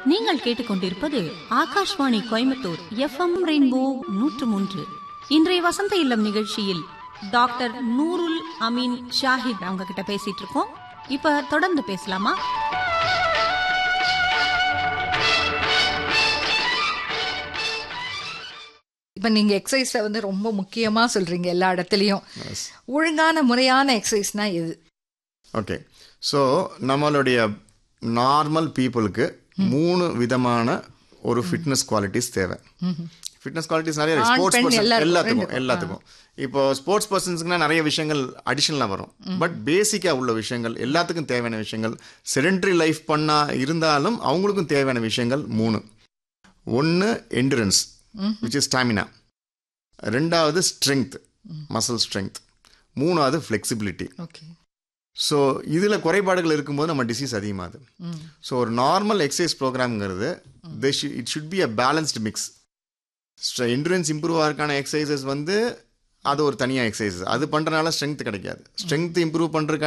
நீங்கள் கேட்டுக்கொண்டிருப்பது Akashvani Coimbatore FM rainbow நூற்று மூன்று இன்றைய வசந்த இல்லம் நிகழ்ச்சியில் டாக்டர் நூருல் அமீன் ஷாஹித் அவங்க கிட்ட பேசிட்டு இருக்கோம் இப்ப தொடர்ந்து பேசலாமா இப்போ நீங்கள் எக்ஸசைஸை வந்து ரொம்ப முக்கியமாக சொல்கிறீங்க எல்லா இடத்துலையும் ஒழுங்கான முறையான எக்ஸசைஸ்னா எது ஓகே ஸோ நம்மளுடைய நார்மல் பீப்புளுக்கு மூணு விதமான ஒரு ஃபிட்னஸ் குவாலிட்டிஸ் தேவை ஃபிட்னஸ் குவாலிட்டிஸ் நிறைய ஆண், ஸ்போர்ட்ஸ் பெண் பர்சன் எல்லாருக்கும், எல்லாத்துக்கும் ரெண்டுக்கும். எல்லாத்துக்கும் இப்போ ஸ்போர்ட்ஸ் பர்சன்ஸ்க்குனா நிறைய விஷயங்கள் அடிஷனலாக வரும் பட் பேசிக்காக உள்ள விஷயங்கள் எல்லாத்துக்கும் தேவையான விஷயங்கள் செடென்ட்ரி லைஃப் பண்ணா இருந்தாலும் அவங்களுக்கும் தேவையான விஷயங்கள் மூணு ஒன்று எண்டுரன்ஸ் விச் இஸ் ஸ்டாமினா ரெண்டாவது ஸ்ட்ரென்த் மசில் ஸ்ட்ரென்த் மூணாவது ஃப்ளெக்சிபிலிட்டி ஓகே ஸோ இதில் குறைபாடுகள் இருக்கும்போது நம்ம டிசீஸ் அதிகமாகுது ஸோ ஒரு நார்மல் எக்ஸசைஸ் ப்ரோக்ராம்ங்கிறது they it should be a balanced mix endurance improve ஆகிறதுக்கான எக்ஸசைசஸ் வந்து அது ஒரு தனியாக எக்ஸசைஸ் அது பண்ணுறனால ஸ்ட்ரென்த் கிடைக்காது ஸ்ட்ரென்த் இம்ப்ரூவ் பண்ணுறதுக்கான